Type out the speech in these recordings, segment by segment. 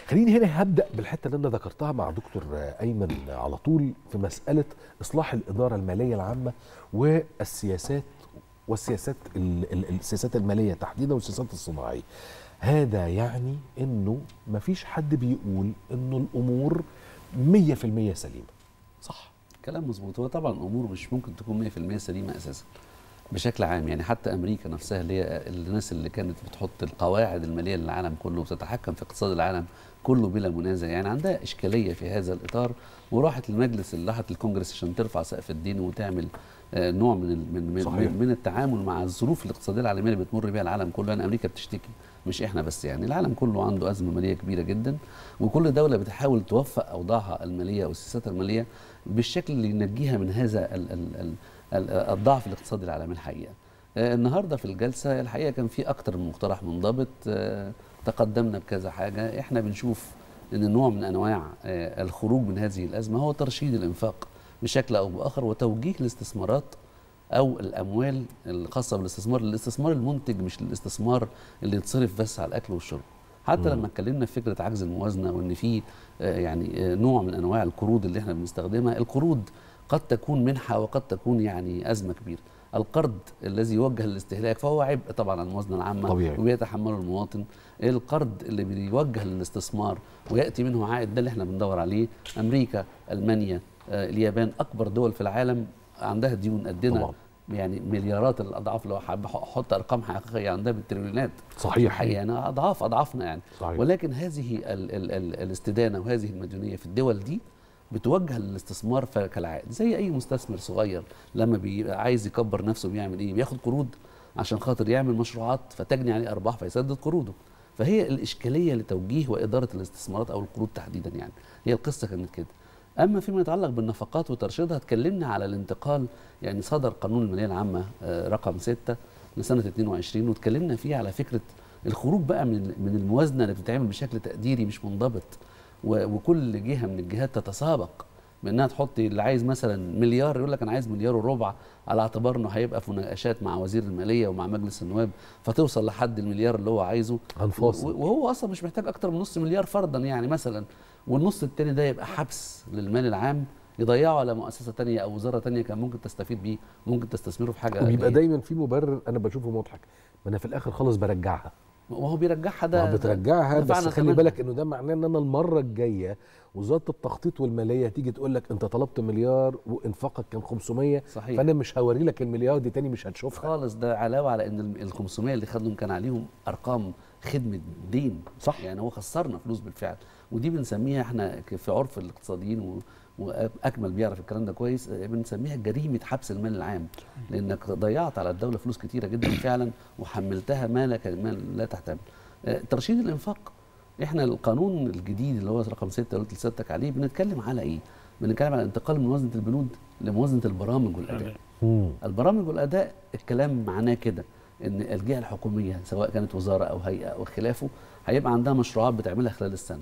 خليني هنا هبدا بالحته اللي انا ذكرتها مع دكتور ايمن على طول في مساله اصلاح الاداره الماليه العامه والسياسات والسياسات ال- ال- السياسات الماليه تحديدا والسياسات الصناعيه هذا يعني انه مفيش حد بيقول انه الامور 100% سليمه صح كلام مظبوط هو طبعا الامور مش ممكن تكون 100% سليمه اساسا بشكل عام يعني حتى امريكا نفسها اللي هي الناس اللي كانت بتحط القواعد الماليه للعالم كله وتتحكم في اقتصاد العالم كله بلا منازع يعني عندها اشكاليه في هذا الاطار وراحت المجلس اللي راحت الكونجرس عشان ترفع سقف الدين وتعمل آه، نوع من ال- من من, صحيح. من, من التعامل مع الظروف الاقتصاديه العالميه اللي بتمر بها العالم كله يعني امريكا بتشتكي مش احنا بس يعني العالم كله عنده ازمه ماليه كبيره جدا وكل دوله بتحاول توفق اوضاعها الماليه والسياسات الماليه بالشكل اللي ينجيها من هذا ال ال ال ال الضعف الاقتصادي العالمي الحقيقه. آه، النهارده في الجلسه الحقيقه كان في اكتر من مقترح منضبط آه، تقدمنا بكذا حاجه احنا بنشوف ان نوع من انواع آه، الخروج من هذه الازمه هو ترشيد الانفاق بشكل او باخر وتوجيه الاستثمارات او الاموال الخاصه بالاستثمار للاستثمار المنتج مش الاستثمار اللي يتصرف بس على الاكل والشرب حتى لما اتكلمنا في فكره عجز الموازنه وان في آه، يعني آه، نوع من انواع القروض اللي احنا بنستخدمها القروض قد تكون منحه وقد تكون يعني ازمه كبيره القرض الذي يوجه للاستهلاك فهو عبء طبعا على الموازنه العامه طبيعي. وبيتحمله المواطن القرض اللي بيوجه للاستثمار وياتي منه عائد ده اللي احنا بندور عليه امريكا المانيا آه، اليابان اكبر دول في العالم عندها ديون قدنا طبعا. يعني مليارات الاضعاف لو حابب احط ارقام حقيقيه عندها بالتريليونات صحيح. الحقيقه يعني اضعاف اضعافنا يعني صحيح. ولكن هذه ال ال ال الاستدانه وهذه المديونيه في الدول دي بتوجه للاستثمار ف- كالعائد زي اي مستثمر صغير لما بيبقى عايز يكبر نفسه بيعمل ايه بياخد قروض عشان خاطر يعمل مشروعات فتجني عليه ارباح فيسدد قروضه فهي الاشكاليه لتوجيه واداره الاستثمارات او القروض تحديدا يعني هي القصه كانت كده اما فيما يتعلق بالنفقات وترشيدها اتكلمنا على الانتقال يعني صدر قانون الماليه العامه آه، رقم 6 لسنه 22 واتكلمنا فيه على فكره الخروج بقى من من الموازنه اللي بتتعمل بشكل تقديري مش منضبط و- وكل جهه من الجهات تتسابق بانها تحط اللي عايز مثلا مليار يقول لك انا عايز مليار وربع على اعتبار انه هيبقى في مناقشات مع وزير الماليه ومع مجلس النواب فتوصل لحد المليار اللي هو عايزه هنفاصل. و- وهو اصلا مش محتاج اكتر من نص مليار فرضا يعني مثلا والنص التاني ده يبقى حبس للمال العام يضيعه على مؤسسه تانية او وزاره تانية كان ممكن تستفيد بيه ممكن تستثمره في حاجه وبيبقى إيه؟ دايما في مبرر انا بشوفه مضحك ما انا في الاخر خالص برجعها وهو بيرجعها ما ده هو بترجعها دفعنا بس خلي ثمنها. بالك انه ده معناه ان انا المره الجايه وزاره التخطيط والماليه تيجي تقول لك انت طلبت مليار وانفاقك كان 500 صحيح. فانا مش هوري لك المليار دي تاني مش هتشوفها خالص ده علاوه على ان ال 500 اللي خدهم كان عليهم ارقام خدمه دين صح. يعني هو خسرنا فلوس بالفعل ودي بنسميها احنا ك- في عرف الاقتصاديين و واكمل بيعرف الكلام ده كويس آه، بنسميها جريمه حبس المال العام لانك ضيعت على الدوله فلوس كتيره جدا فعلا وحملتها ما لا ما لا تحتمل آه، ترشيد الانفاق احنا القانون الجديد اللي هو رقم 6 اللي قلت لسيادتك عليه بنتكلم على ايه؟ بنتكلم على انتقال من موازنه البنود لموازنه البرامج والاداء مم. البرامج والاداء الكلام معناه كده ان الجهه الحكوميه سواء كانت وزاره او هيئه او خلافه هيبقى عندها مشروعات بتعملها خلال السنه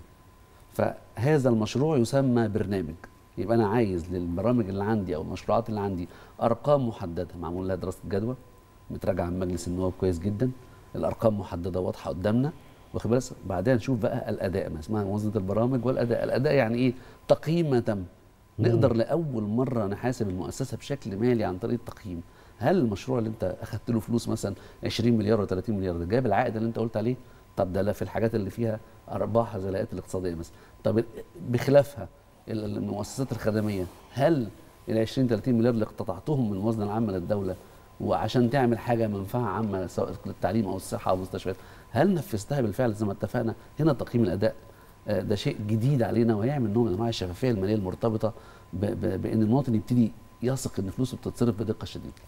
فهذا المشروع يسمى برنامج يبقى انا عايز للبرامج اللي عندي او المشروعات اللي عندي ارقام محدده معمول لها دراسه جدوى متراجعه من مجلس النواب كويس جدا الارقام محدده واضحه قدامنا واخد بالك بعدين نشوف بقى الاداء ما اسمها موازنه البرامج والاداء الاداء يعني ايه تقييم ما تم نقدر لاول مره نحاسب المؤسسه بشكل مالي عن طريق التقييم هل المشروع اللي انت اخدت له فلوس مثلا 20 مليار ولا 30 مليار ده جاب العائد اللي انت قلت عليه طب ده لا في الحاجات اللي فيها ارباح زي الهيئات الاقتصاديه مثلا طب بخلافها ال- المؤسسات الخدميه هل ال 20 30 مليار اللي اقتطعتهم من الموازنه العامه للدوله وعشان تعمل حاجه منفعه عامه سواء للتعليم او الصحه او المستشفيات هل نفذتها بالفعل زي ما اتفقنا هنا تقييم الاداء آه، ده شيء جديد علينا ويعمل نوع من انواع الشفافيه الماليه المرتبطه ب- ب- بان المواطن يبتدي يثق ان فلوسه بتتصرف بدقه شديده